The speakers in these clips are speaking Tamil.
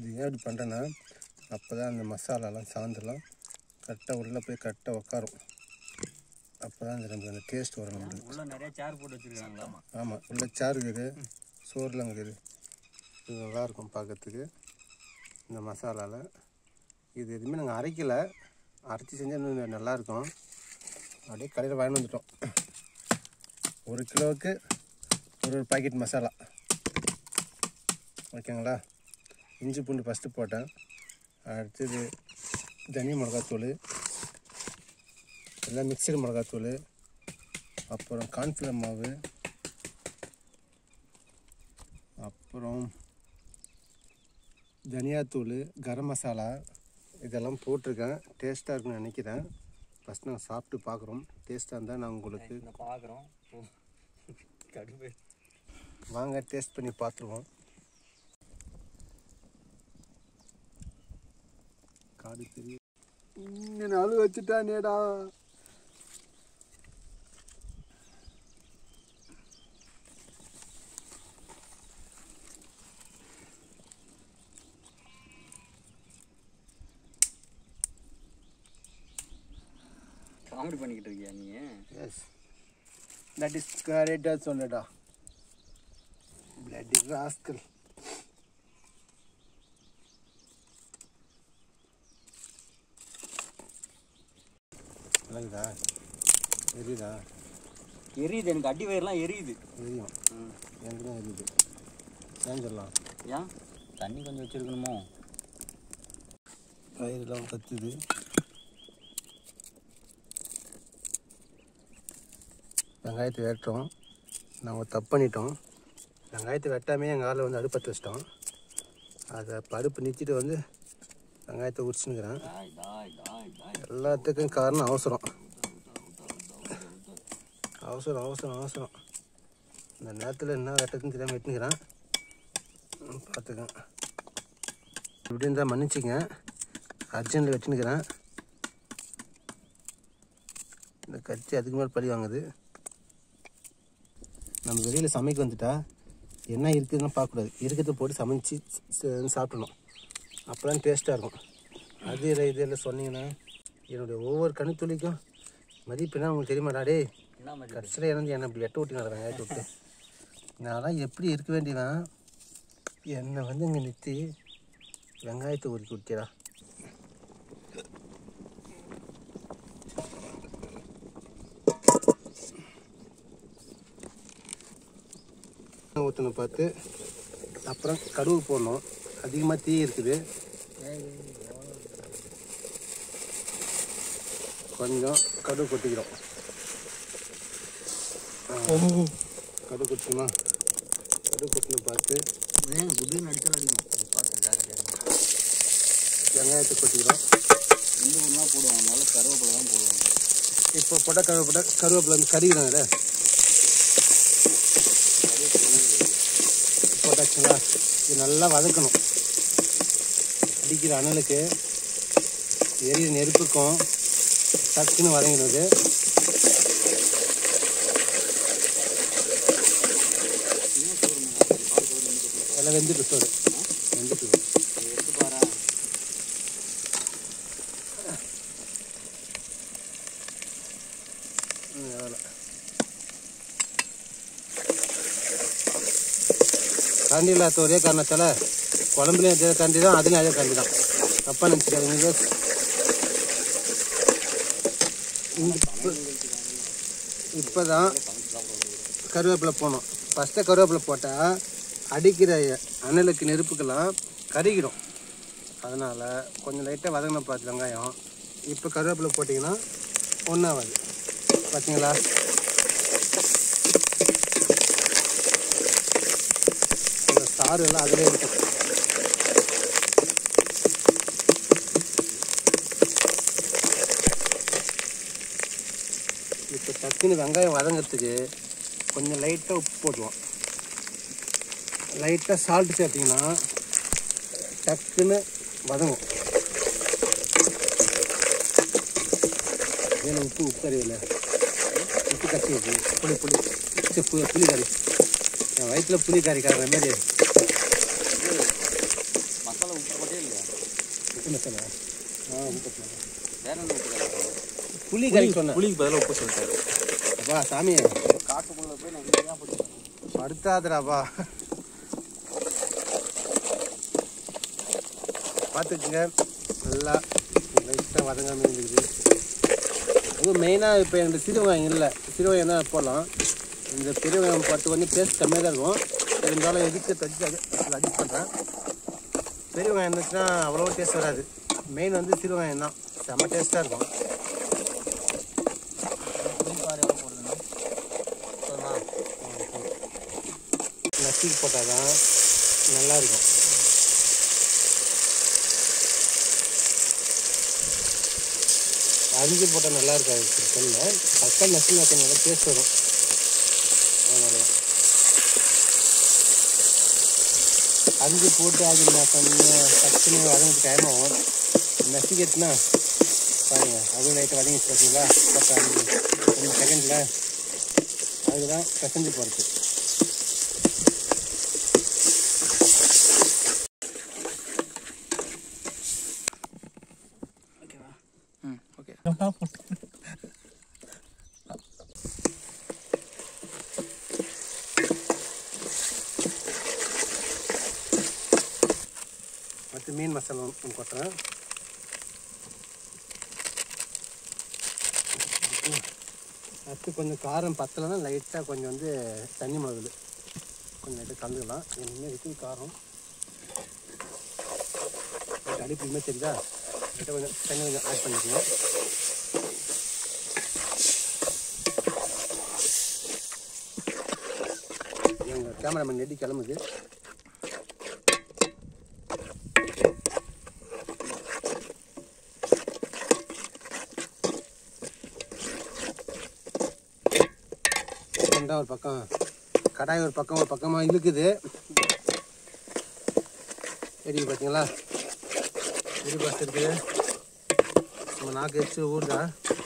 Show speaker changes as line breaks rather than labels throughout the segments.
இது ஏன் இப்படி பண்ணுறேன்னா அப்போ தான் அந்த மசாலாலாம் சாந்துலாம் கரெக்டாக உள்ளே போய் கரெக்டாக உட்காரும் அப்போ தான் இந்த நமக்கு அந்த டேஸ்ட் வரும் நம்மளுக்கு
உள்ள நிறைய சேர் போட்டு வச்சிருக்காங்களா
ஆமாம் உள்ள சாறு இருக்குது சோறுலாம் இருக்குது இது நல்லாயிருக்கும் பார்க்கறதுக்கு இந்த மசாலாவில் இது எதுவுமே நாங்கள் அரைக்கலை அரைச்சி செஞ்சால் இன்னும் நல்லாயிருக்கும் அப்படியே கடையில் வாங்கிட்டு வந்துட்டோம் ஒரு கிலோவுக்கு ஒரு ஒரு பாக்கெட் மசாலா ஓகேங்களா இஞ்சி பூண்டு ஃபஸ்ட்டு போட்டேன் அடுத்தது தனி மிளகாத்தூள் எல்லாம் மிக்சடு மிளகாத்தூள் அப்புறம் கார்ன்ஃப்ளவர் மாவு அப்புறம் தனியாத்தூள் கரம் மசாலா இதெல்லாம் போட்டிருக்கேன் டேஸ்ட்டாக இருக்குன்னு நினைக்கிறேன் ஃபஸ்ட் நாங்கள் சாப்பிட்டு பார்க்குறோம் டேஸ்ட்டாக இருந்தால் நான் உங்களுக்கு
இந்த பார்க்குறோம் கடுப்பு
வாங்க டேஸ்ட் பண்ணி பார்த்துருவோம் காடு தெரியும் இங்கே நாள் வச்சுட்டானேடா
காமெடி பண்ணிக்கிட்டு இருக்கியா நீ
எஸ் தட் இஸ் கரெக்டாக சொன்னடா பிளட் ராஸ்கல் விளங்குதா எரியுதா
எரியுது எனக்கு அடி வயிறுலாம் எரியுது
எரியும் எனக்கு தான் எரியுது ஏன் சொல்லலாம்
ஏன் தண்ணி கொஞ்சம் வச்சிருக்கணுமோ
பயிரெல்லாம் கத்துது வெங்காயத்தை வெட்டுறோம் நாங்கள் தப்பு பண்ணிட்டோம் வெங்காயத்தை வெட்டாமே எங்கள் ஆளில் வந்து அடுப்பத்து வச்சிட்டோம் அதை பருப்பு நிறுத்திட்டு வந்து வெங்காயத்தை உரிச்சுனுக்கிறேன்
தாய் தாய் தாய் தாய்
எல்லாத்துக்கும் காரணம் அவசரம் அவசரம் அவசரம் அவசரம் இந்த நேரத்தில் என்ன வெட்டத்துன்னு தெரியாமல் வெட்டுனுக்கிறேன் பார்த்துக்கேன் இப்படி இருந்தால் மன்னிச்சிங்க அர்ஜென்ட்டில் வச்சுன்னுக்கிறேன் இந்த கட்சி அதுக்கு மேலே பழி வாங்குது நம்ம வெளியில் சமைக்க வந்துட்டா என்ன இருக்குதுன்னு பார்க்கக்கூடாது இருக்கிறத போட்டு சமைச்சு ச- சாப்பிடணும் அப்போ தான் டேஸ்ட்டாக இருக்கும் அது இல்லை இது இல்லை சொன்னீங்கன்னா என்னுடைய ஒவ்வொரு கணுத்துளிக்கும் மதிப்பு என்ன உங்களுக்கு தெரியுமாடா டேய்
என்ன மாதிரி
கடைசியில் இறந்து என்னை இப்படி எட்ட விட்டு நடக்கிறேன் ஏட்டு விட்டு நான்லாம் எப்படி இருக்க வேண்டியவன் என்னை வந்து இங்கே நிறுத்தி வெங்காயத்தை உருக்கி விட்டியடா ஊற்றனை பார்த்து அப்புறம் கடுகு போடணும் அதிகமாக தீ இருக்குது கொஞ்சம் கடுகு கொட்டிக்கிறோம் கடுகு கொட்டணுமா கடுகு கொட்டணும் பார்த்து
ஏன் குட்டின்னு அடிச்சாலும் அடிக்கும் பார்த்து ஜாக்கிரதையா இருங்க.
வெங்காயத்தை கொட்டிக்கிறோம்
இந்த ஊர்லாம் போடுவாங்க அதனால கருவேப்பிலை தான் போடுவாங்க
இப்போ போட்ட கருவேப்பிலை கருவேப்பிலை வந்து கறிக்கிறாங்க போட்டாச்சுங்களா இது நல்லா வதக்கணும் அடிக்கிற அனலுக்கு எரியிற நெருப்புக்கும் டக்குன்னு வதங்கினது எல்லாம் வெந்துட்டு சோறு வெந்துட்டு
எடுத்து பாரு
ம், எவ்வளோ கரண்டி இல்லாத ஒரே காரணத்தால் குழம்புலையும் அதே கரண்டி தான் அதுலேயும் அதே கரண்டி தான் தப்பாக நினச்சிக்காதீங்க இப்போ தான் கருவேப்பிலை போடணும் ஃபஸ்ட்டு கருவேப்பிலை போட்டால் அடிக்கிற அனலுக்கு நெருப்புக்கெல்லாம் கருகிடும் அதனால் கொஞ்சம் லைட்டாக வதங்கின பார்த்து வெங்காயம் இப்போ கருவேப்பிலை போட்டிங்கன்னா ஒன்றாகாது பார்த்தீங்களா அந்த சாறு எல்லாம் அதிலே இருக்கும் இப்போ டக்குன்னு வெங்காயம் வதங்கிறதுக்கு கொஞ்சம் லைட்டாக உப்பு போடுவோம் லைட்டாக சால்ட் சேர்த்திங்கன்னா டக்குன்னு வதங்கும் ஏன்னா உப்பு உப்பு கறியில்லை உப்பு கட்டி இருக்கு புளி புளி ச்சே, புளி புளி கறி என் வயிற்றுல புளி கறி கறந்த மாதிரி
மசாலா மசாலா உப்பு போட்டே இல்லையா
உப்பு மசாலா ஆ உப்பு மசாலா.
வேற என்ன உப்பு கலக்குறீங்க?
புளி கறி சொன்னேன்
புளிக்கு பதிலாக உப்பு சொல்லிட்டாரு
அப்பா சாமி
காட்டுக்குள்ள போய் நான் நிறையா பிடிக்கிறேன்
படுத்தாதுடாப்பா பார்த்துக்குங்க நல்லா லைட்டாக வதங்காமல் இருந்துக்குது அதுவும் மெயினாக இப்போ எங்களுக்கு சிறு வெங்காயம் இல்லை சிறு வெங்காயம் தான் போடலாம் இந்த பெரிய வெங்காயம் பட்டு வந்து டேஸ்ட் கம்மியாக தான் இருக்கும் இருந்தாலும் எதுக்கு தச்சு அது அட்ஜஸ்ட் பண்ணுறேன் பெரிய வெங்காயம் இருந்துச்சுன்னா அவ்வளோ டேஸ்ட் வராது மெயின் வந்து சிறு வெங்காயம் தான் செம்ம டேஸ்ட்டாக இருக்கும்
புளிப்பாறை எவ்வளோ போடுதுங்க போதுமா
நசுக்கி போட்டால் தான் நல்லா இருக்கும் அரிஞ்சு போட்டால் நல்லா இருக்காது சிக்கனில் தக்காளி நசுனா கொஞ்சம் நல்லா டேஸ்ட் வரும் அதனால தான் அரிஞ்சு போட்டு அது நான் கொஞ்சம் டக்குன்னு வதங்கிட்டு டைம் ஆகும் நசுக்கிட்டுனா பாருங்க அதுவும் லைட்டாக வதங்கிச்சு பார்த்தீங்களா பத்து அஞ்சு அஞ்சு செகண்டில் அதுதான் பிசைஞ்சு போகிறது
ஓகேவா ம் ஓகே
ಮತ್ತು ಮೀನು ಮಸಾಲ ಒಂದು ಕೊಟ್ಟರೆ அடுத்து கொஞ்சம் காரம் பத்தலைன்னா லைட்டாக கொஞ்சம் வந்து தண்ணி மிளகுது கொஞ்சம் லைட்டாக கலந்துக்கலாம் இனிமேல் இருக்குது காரம் அடிப்பு இனிமேல் தெரியுதா லைட்டாக கொஞ்சம் தண்ணி கொஞ்சம் ஆட் பண்ணிக்கணும் எங்கள் கேமராமேன் நெட்டி கிளம்புது ரெண்டா ஒரு பக்கம் கடாய் ஒரு பக்கம் ஒரு பக்கமாக இழுக்குது எடி பார்த்தீங்களா எடி பாஸ் இருக்குது நம்ம நாக்கு வச்சு ஊறுதா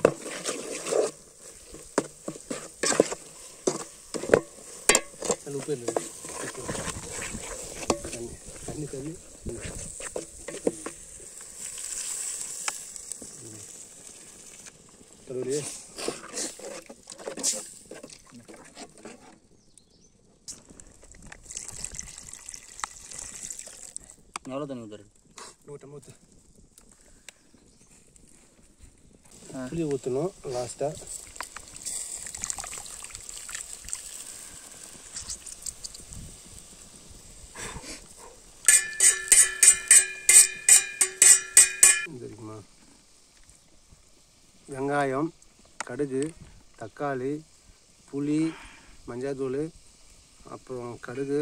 அதில் உப்பு இல்லை உப்பு. தண்ணி தண்ணி தண்ணி ம். ம். தருவடி
எவ்வளோ தண்ணி ஊற்றுறது
ஊற்ற ஊற்று புளி ஊற்றணும் லாஸ்ட்டாக இருக்குமா வெங்காயம் கடுகு தக்காளி புளி மஞ்சாத்தூள் அப்புறம் கடுகு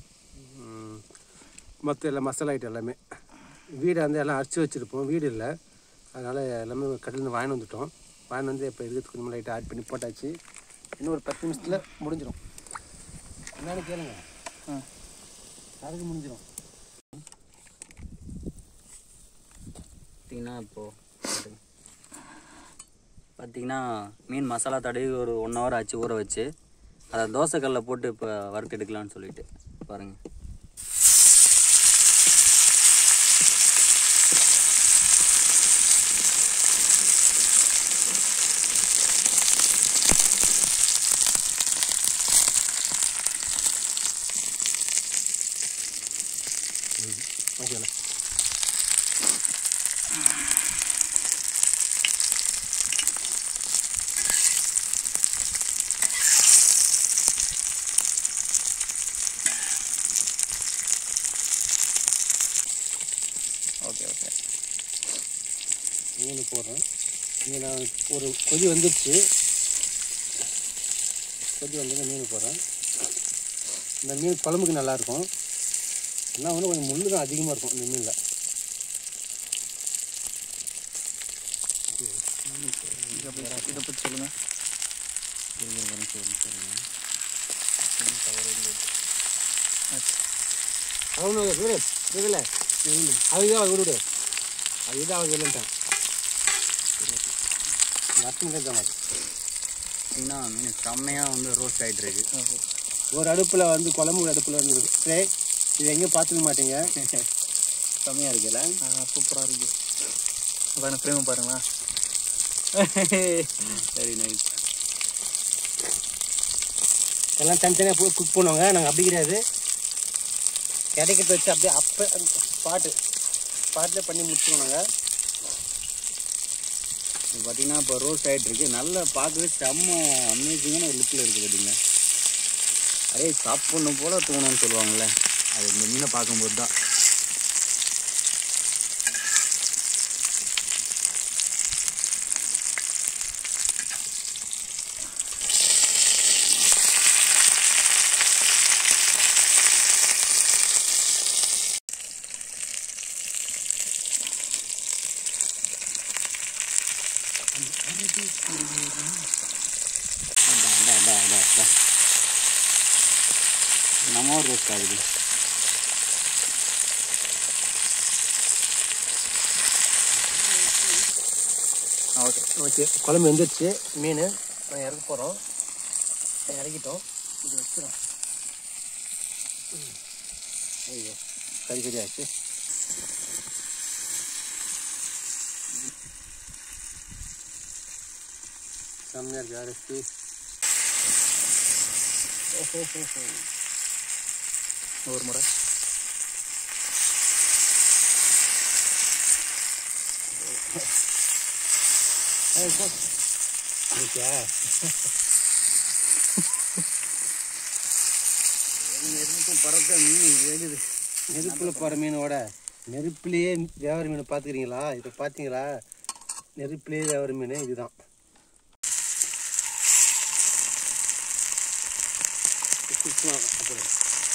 மற்ற எல்லா மசாலா ஐட்டம் எல்லாமே வீடை வந்து எல்லாம் அரைச்சி வச்சுருப்போம் வீடு இல்லை அதனால் எல்லாமே கடையில் வாங்கிட்டு வந்துட்டோம் வாங்கிட்டு வந்து இப்போ இருக்கிறதுக்கு கொஞ்சம் லைட்டாக ஆட் பண்ணி போட்டாச்சு இன்னும் ஒரு பத்து நிமிஷத்தில் முடிஞ்சிடும் என்னன்னு கேளுங்க
ஆ
அதுக்கு முடிஞ்சிடும்
பார்த்தீங்கன்னா இப்போது பார்த்தீங்கன்னா மீன் மசாலா தடவி ஒரு ஒன் ஹவர் ஆச்சு ஊற வச்சு அதை தோசைக்கல்லில் போட்டு இப்போ வறுத்து எடுக்கலாம்னு சொல்லிட்டு பாருங்கள்
ஓகேண்ணா
ஓகே ஓகே
மீன் போடுறேன் இங்கே நான் ஒரு கொதி வந்துடுச்சு கொதி வந்தது மீன் போடுறேன் இந்த மீன் குழம்புக்கு நல்லாயிருக்கும் என்ன வந்து கொஞ்சம் முள்ளு தான் அதிகமாக இருக்கும் இந்த மீனில்
இதை பற்றி சொல்லுங்கள்
அவனு விடு விடல அதுதான் அவன் விடு அதுதான் அவன் விடலன்ட்டான் நஷ்டம் தான்
பார்த்தீங்கன்னா மீன் செம்மையாக வந்து ரோஸ்ட் ஆகிட்டு இருக்கு
ஒரு அடுப்பில் வந்து குழம்பு ஒரு அடுப்பில் வந்து ஸ்ப்ரே இது எங்கேயும் பார்த்துக்க மாட்டீங்க
செம்மையாக இருக்குல்ல
சூப்பராக இருக்கு பாருங்க ஃப்ரேம் பாருங்களா
வெரி நைஸ்
எல்லாம் தனித்தனியாக போய் குக் பண்ணுவாங்க நாங்கள் அப்படி கிடையாது கிடைக்கிறத வச்சு அப்படியே அப்போ ஸ்பாட்டு ஸ்பாட்லேயே பண்ணி முடிச்சுக்கோம் நாங்கள்
இது பார்த்தீங்கன்னா இப்போ ரோஸ்ட் ஆகிட்டு இருக்கு நல்லா பார்க்கவே செம்ம அமேசிங்கான ஒரு லுக்கில் இருக்குது பார்த்தீங்களா அப்படியே சாப்பிடணும் போல தோணும்னு சொல்லுவாங்கள்ல அது இந்த மீனை பார்க்கும்போது தான் அதான், அதான், அதான், அதான், அதான். நம்ம ஊர் ரோஸ்ட் ஆகுது
ஓகே
ஓகே குழம்பு வெந்துருச்சு மீன் நான் இறக்க போகிறோம் இறக்கிட்டோம் இது வச்சிடும் ஐயோ கறி கறி ஆச்சு செம்மையாக இருக்கு ரெசிபி
ஒரு முறை
ஓகே
பறக்க மீன் வேகுது
நெருப்பில் போகிற மீனோட நெருப்புலேயே வேவர மீன் பார்த்துக்கிறீங்களா இதை பார்த்தீங்களா நெருப்புலேயே வேவர மீன் இதுதான் சுத்தம் அப்புறம்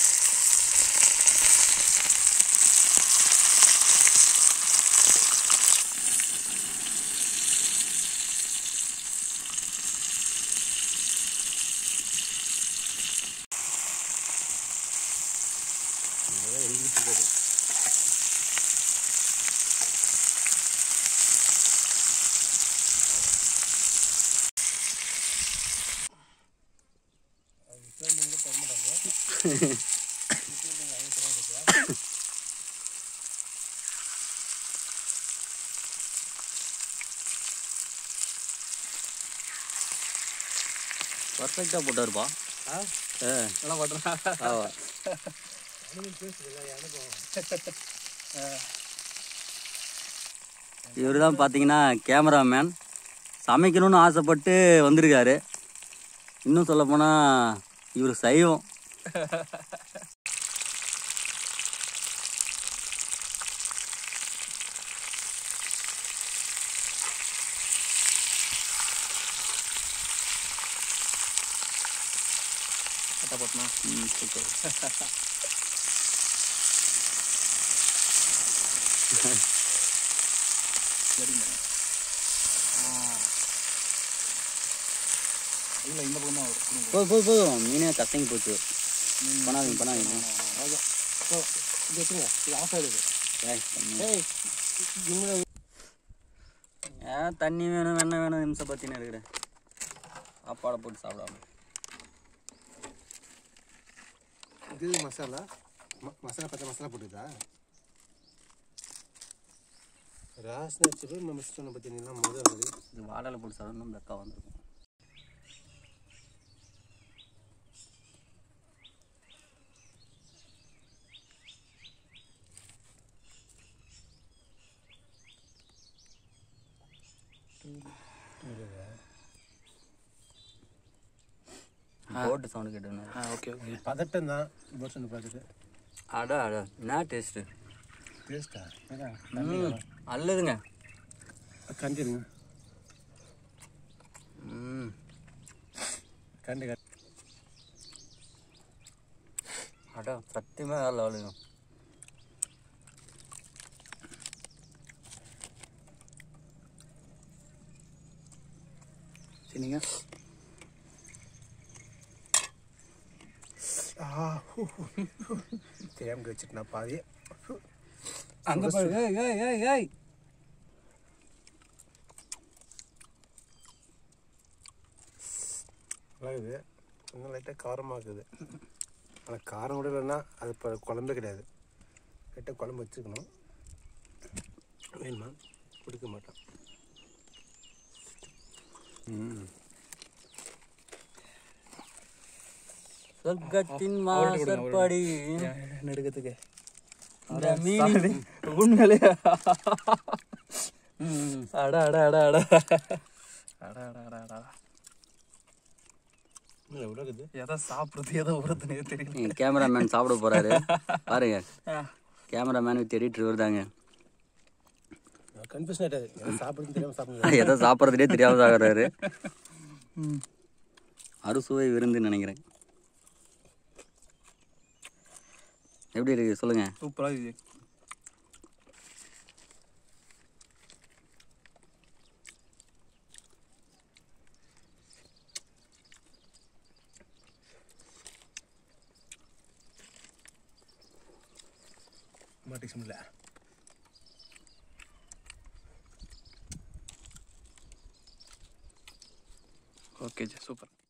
பர்ஃபெக்டாக போட்டாருப்பா
ஆ
ஆ
நல்லா பண்ணுறா
ஆவா இவர் தான் பார்த்தீங்கன்னா கேமராமேன் சமைக்கணும்னு ஆசைப்பட்டு வந்திருக்காரு இன்னும் சொல்லப்போனால் இவர் சைவம்
கரெக்டாக போட்டோமா
ம், சூப்பர்
சரிங்க இல்லை இந்த பக்கம் தான் வரும்
போதும் போதும் போதும் மீனே கசங்கி போச்சு பண்ணாதீங்க பண்ணாதீங்க
இது வச்சுங்க இது ஆஃப் ஆகிடுது
ஏய், தண்ணி.
ஏய் இன்னும்
ஏன் தண்ணி வேணும் வெண்ணெய் வேணும் நிமிஷம் பற்றினு இருக்கிறேன் சாப்பாடை போட்டு சாப்பிடாம
இது மசாலா ம- மசாலா பச்சை மசாலா போட்டுதா ராசனை வச்சுட்டு நம்ம மிஸ் பண்ண பார்த்தீங்கன்னா முதல் அது
இது வாடலை போட்டு சாப்பிடணும் இந்த அக்கா வந்திருக்கும் போட்டு சவுண்டு கேட்டு
ஆ ஓகே ஓகே
பதட்டம் தான் பர்சன் பார்த்துட்டு
அடா அடா என்ன டேஸ்ட்டு
டேஸ்டா
ம் நல்லதுங்க
கண்டிருங்க
ம்
கண்டு கண்டு
அடா சத்தியமாக வேறு லெவலுங்க சரிங்க
தெரியாம வச்சுட்டு நான் பாதி
அங்கே பாரு ஏய் ஏய் ஏய் ஏய்
நல்லா இருக்குது கொஞ்சம் லைட்டாக காரமாக இருக்குது ஆனால் காரம் கூட இல்லைன்னா அது இப்போ குழம்பே கிடையாது லைட்டாக குழம்பு வச்சுக்கணும் வேணுமா கொடுக்க மாட்டான்
சொர்க்கத்தின் வாசற்படி
நெடுக்கத்துக்கு
இந்த மீன்
உண்மையிலே அட அட அட அட அட அட அட அட
இல்லை எவ்வளோ இருக்குது
எதை சாப்பிட்றது எதை உரத்துனே தெரியல
கேமராமேன் சாப்பிட போறாரு பாருங்க கேமராமேன் வித் எடிட்டர் வருதாங்க
கன்ஃபியூஷன் ஆகிட்டாது சாப்பிடுறது தெரியாமல் சாப்பிடுங்க
எதை சாப்பிட்றதுனே தெரியாம சாகுறாரு அறுசுவை விருந்துன்னு நினைக்கிறேன் எப்படி இருக்கு சொல்லுங்க
சூப்பராக இது
மாட்டிக்க முடியல
ஓகே ஜி சூப்பர்